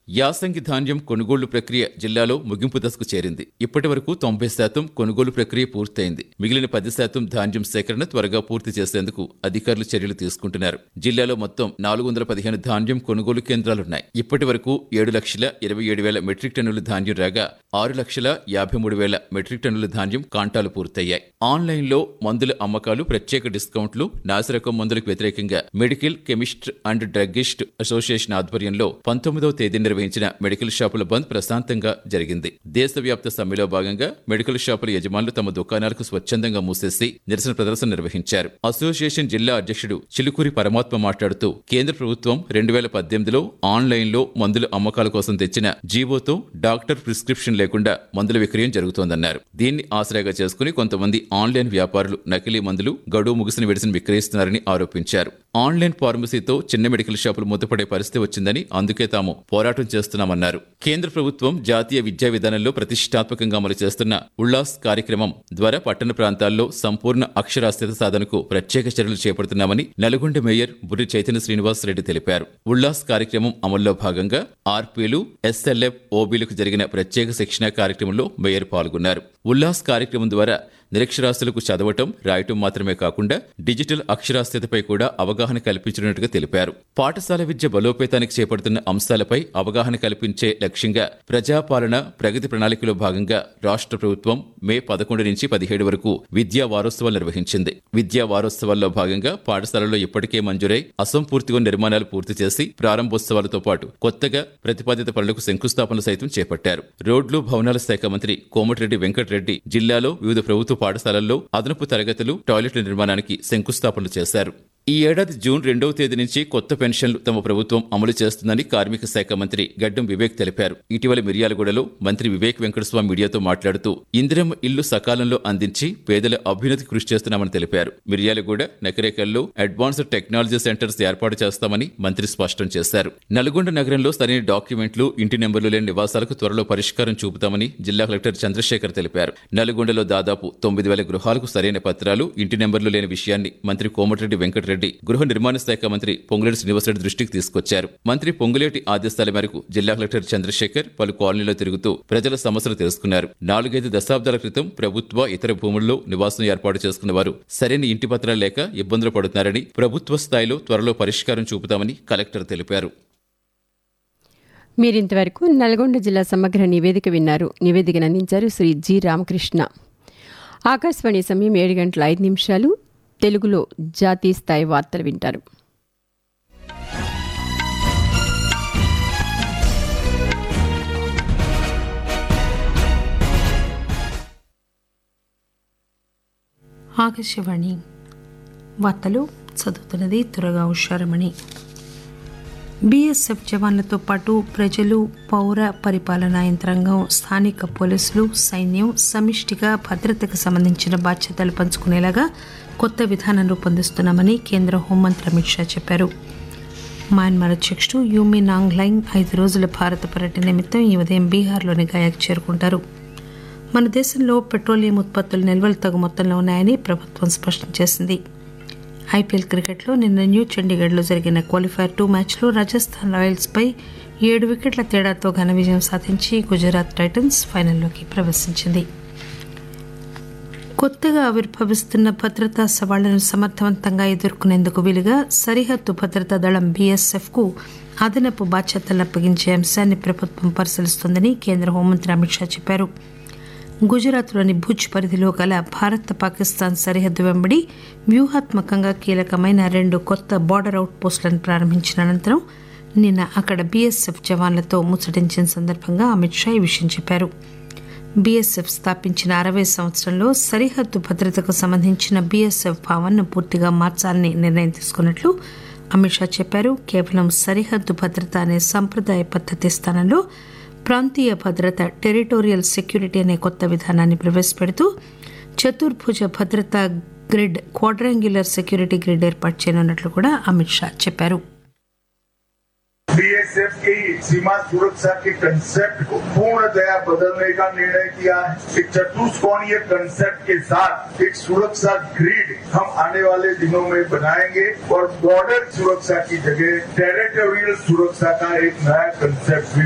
యాసంగి ధాన్యం కొనుగోలు ప్రక్రియ జిల్లాలో ముగింపు దశకు చేరింది ఇప్పటి వరకు తొంభై శాతం కొనుగోలు ప్రక్రియ పూర్తయింది మిగిలిన పది శాతం ధాన్యం సేకరణ త్వరగా పూర్తి చేసేందుకు అధికారులు చర్యలు తీసుకుంటున్నారు జిల్లాలో మొత్తం నాలుగు వందల పదిహేను ధాన్యం కొనుగోలు కేంద్రాలున్నాయి ఇప్పటి వరకు ఏడు లక్షల ఇరవై ఏడు వేల మెట్రిక్ టన్నుల ధాన్యం రాగా ఆరు లక్షల యాభై మూడు వేల మెట్రిక్ టన్నుల ధాన్యం కాంటాలు పూర్తయ్యాయి ఆన్లైన్లో మందుల అమ్మకాలు ప్రత్యేక డిస్కౌంట్లు నాసిరకం మందులకు వ్యతిరేకంగా medical chemist and druggist association ఆధ్వర్యంలో పంతొమ్మిదవ తేదీ నిర్వహించిన మెడికల్ షాపుల బంద్ ప్రశాంతంగా జరిగింది దేశవ్యాప్త సమ్మెలో భాగంగా మెడికల్ షాపుల యజమానులు తమ దుకాణాలకు స్వచ్ఛందంగా మూసేసి నిరసన ప్రదర్శన నిర్వహించారు అసోసియేషన్ జిల్లా అధ్యక్షుడు చిలుకూరి పరమాత్మ మాట్లాడుతూ కేంద్ర ప్రభుత్వం రెండు వేల పద్దెనిమిదిలో ఆన్లైన్లో మందుల అమ్మకాల కోసం తెచ్చిన జీవోతో డాక్టర్ ప్రిస్క్రిప్షన్ లేకుండా మందుల విక్రయం జరుగుతోందన్నారు దీన్ని ఆసరాగా చేసుకుని కొంతమంది ఆన్లైన్ వ్యాపారులు నకిలీ మందులు గడువు ముగిసిన మెడిసిన్ విక్రయిస్తున్నారని ఆరోపించారు ఆన్లైన్ ఫార్మసీతో చిన్న మెడికల్ షాపులు మూతపడే పరిస్థితి వచ్చిందని అందుకే తాము పోరాటం చేస్తున్నామన్నారు కేంద్ర ప్రభుత్వం జాతీయ విద్యా విధానంలో ప్రతిష్టాత్మకంగా అమలు చేస్తున్న ఉల్లాస్ కార్యక్రమం ద్వారా పట్టణ ప్రాంతాల్లో సంపూర్ణ అక్షరాస్యత సాధనకు ప్రత్యేక చర్యలు చేపడుతున్నామని నల్గొండ మేయర్ బుర్రి చైతన్య శ్రీనివాస్ రెడ్డి తెలిపారు ఉల్లాస్ కార్యక్రమం అమల్లో భాగంగా ఆర్పీలు ఎస్ఎల్ఎఫ్ ఓబీలకు జరిగిన ప్రత్యేక శిక్షణ కార్యక్రమంలో మేయర్ పాల్గొన్నారు ఉల్లాస్ కార్యక్రమం ద్వారా నిరక్షరాస్యులకు చదవటం రాయటం మాత్రమే కాకుండా డిజిటల్ అక్షరాస్యతపై కూడా అవగాహన కల్పించినట్టుగా తెలిపారు పాఠశాల విద్య బలోపేతానికి చేపడుతున్న అంశాలపై అవగాహన కల్పించే లక్ష్యంగా ప్రజాపాలన ప్రగతి ప్రణాళికలో భాగంగా రాష్ట్ర ప్రభుత్వం మే పదకొండు నుంచి పదిహేడు వరకు విద్యా వారోత్సవాలు నిర్వహించింది విద్యా వారోత్సవాల్లో భాగంగా పాఠశాలలో ఇప్పటికే మంజూరై అసంపూర్తిగా నిర్మాణాలు పూర్తి చేసి ప్రారంభోత్సవాలతో పాటు కొత్తగా ప్రతిపాదిత పనులకు శంకుస్థాపనలు సైతం చేపట్టారు రోడ్లు భవనాల శాఖ మంత్రి కోమటిరెడ్డి వెంకటరెడ్డి జిల్లాలో వివిధ ప్రభుత్వ పాఠశాలల్లో అదనపు తరగతులు టాయిలెట్ల నిర్మాణానికి శంకుస్థాపనలు చేశారు ఈ ఏడాది జూన్ రెండవ తేదీ నుంచి కొత్త పెన్షన్లు తమ ప్రభుత్వం అమలు చేస్తుందని కార్మిక శాఖ మంత్రి గడ్డం వివేక్ తెలిపారు ఇటీవల మిర్యాలగూడలో మంత్రి వివేక్ వెంకటస్వామి మీడియాతో మాట్లాడుతూ ఇందిరమ్మ ఇల్లు సకాలంలో అందించి పేదల అభ్యున్నతి కృషి చేస్తున్నామని తెలిపారు మిర్యాలగూడ నకరేకల్లో అడ్వాన్స్డ్ టెక్నాలజీ సెంటర్స్ ఏర్పాటు చేస్తామని మంత్రి స్పష్టం చేశారు నల్గొండ నగరంలో సరైన డాక్యుమెంట్లు ఇంటి నెంబర్లు లేని నివాసాలకు త్వరలో పరిష్కారం చూపుతామని జిల్లా కలెక్టర్ చంద్రశేఖర్ తెలిపారు నల్గొండలో దాదాపు తొమ్మిది వేల గృహాలకు సరైన పత్రాలు ఇంటి నెంబర్లు లేని విషయాన్ని మంత్రి కోమటిరెడ్డి వెంకటరెడ్డి గృహ నిర్మాణ శాఖ మంత్రి పొంగులేటి శ్రీనివాసరెడ్డి దృష్టికి తీసుకొచ్చారు మంత్రి పొంగులేటి ఆదేశాల మేరకు జిల్లా కలెక్టర్ చంద్రశేఖర్ పలు కాలనీలో తిరుగుతూ ప్రజల సమస్యలు తెలుసుకున్నారు నాలుగైదు దశాబ్దాల క్రితం ప్రభుత్వ ఇతర భూముల్లో నివాసం ఏర్పాటు చేసుకున్న వారు సరైన ఇంటి పత్రాలు లేక ఇబ్బందులు పడుతున్నారని ప్రభుత్వ స్థాయిలో త్వరలో పరిష్కారం చూపుతామని కలెక్టర్ తెలిపారు మీరింతవరకు నల్గొండ జిల్లా సమగ్ర నివేదిక విన్నారు నివేదికను అందించారు శ్రీ జి రామకృష్ణ ఆకాశవాణి సమయం ఏడు గంటల ఐదు నిమిషాలు తెలుగులో జాతీయ స్థాయి వార్తలు వింటారు ఆకాశవాణి వార్తలు చదువుతున్నది త్వరగా హుషారమణి బీఎస్ఎఫ్ జవాన్లతో పాటు ప్రజలు పౌర పరిపాలనా యంత్రాంగం స్థానిక పోలీసులు సైన్యం సమిష్టిగా భద్రతకు సంబంధించిన బాధ్యతలు పంచుకునేలాగా కొత్త విధానం రూపొందిస్తున్నామని కేంద్ర హోంమంత్రి అమిత్ షా చెప్పారు మయన్మార్ అధ్యక్షుడు యూమి నాంగ్లైంగ్ ఐదు రోజుల భారత పర్యటన నిమిత్తం ఈ ఉదయం బీహార్లోని గయాకు చేరుకుంటారు మన దేశంలో పెట్రోలియం ఉత్పత్తుల నిల్వలు తగు మొత్తంలో ఉన్నాయని ప్రభుత్వం స్పష్టం చేసింది ఐపీఎల్ క్రికెట్లో నిన్న న్యూ చండీగఢ్లో జరిగిన క్వాలిఫైర్ టూ మ్యాచ్లో రాజస్థాన్ రాయల్స్పై ఏడు వికెట్ల తేడాతో ఘన విజయం సాధించి గుజరాత్ టైటన్స్ ఫైనల్లోకి ప్రవేశించింది కొత్తగా ఆవిర్భవిస్తున్న భద్రతా సవాళ్లను సమర్థవంతంగా ఎదుర్కొనేందుకు వీలుగా సరిహద్దు భద్రతా దళం బీఎస్ఎఫ్ కు అదనపు బాధ్యతలను అప్పగించే అంశాన్ని ప్రభుత్వం పరిశీలిస్తోందని కేంద్ర హోంమంత్రి అమిత్ షా చెప్పారు గుజరాత్లోని భుజ్ పరిధిలో గల భారత్ పాకిస్తాన్ సరిహద్దు వెంబడి వ్యూహాత్మకంగా కీలకమైన రెండు కొత్త బార్డర్ అవుట్ పోస్టులను ప్రారంభించిన అనంతరం నిన్న అక్కడ బీఎస్ఎఫ్ జవాన్లతో ముచ్చటించిన సందర్భంగా అమిత్ షా ఈ విషయం చెప్పారు బీఎస్ఎఫ్ స్థాపించిన అరవై సంవత్సరంలో సరిహద్దు భద్రతకు సంబంధించిన బీఎస్ఎఫ్ భావనను పూర్తిగా మార్చాలని నిర్ణయం తీసుకున్నట్లు అమిత్ షా చెప్పారు కేవలం సరిహద్దు భద్రత అనే సంప్రదాయ పద్ధతి స్థానంలో ప్రాంతీయ భద్రత టెరిటోరియల్ సెక్యూరిటీ అనే కొత్త విధానాన్ని ప్రవేశపెడుతూ చతుర్భుజ భద్రతా గ్రిడ్ క్వాడ్రాంగ్యులర్ సెక్యూరిటీ గ్రిడ్ ఏర్పాటు చేయనున్నట్లు కూడా అమిత్ షా చెప్పారు बीएसएफ की सीमा सुरक्षा के कंसेप्ट को पूर्णतया बदलने का निर्णय किया है एक चतुष्कोणीय कंसेप्ट के साथ एक सुरक्षा ग्रिड हम आने वाले दिनों में बनाएंगे और बॉर्डर सुरक्षा की जगह टेरिटोरियल सुरक्षा का एक नया कंसेप्ट भी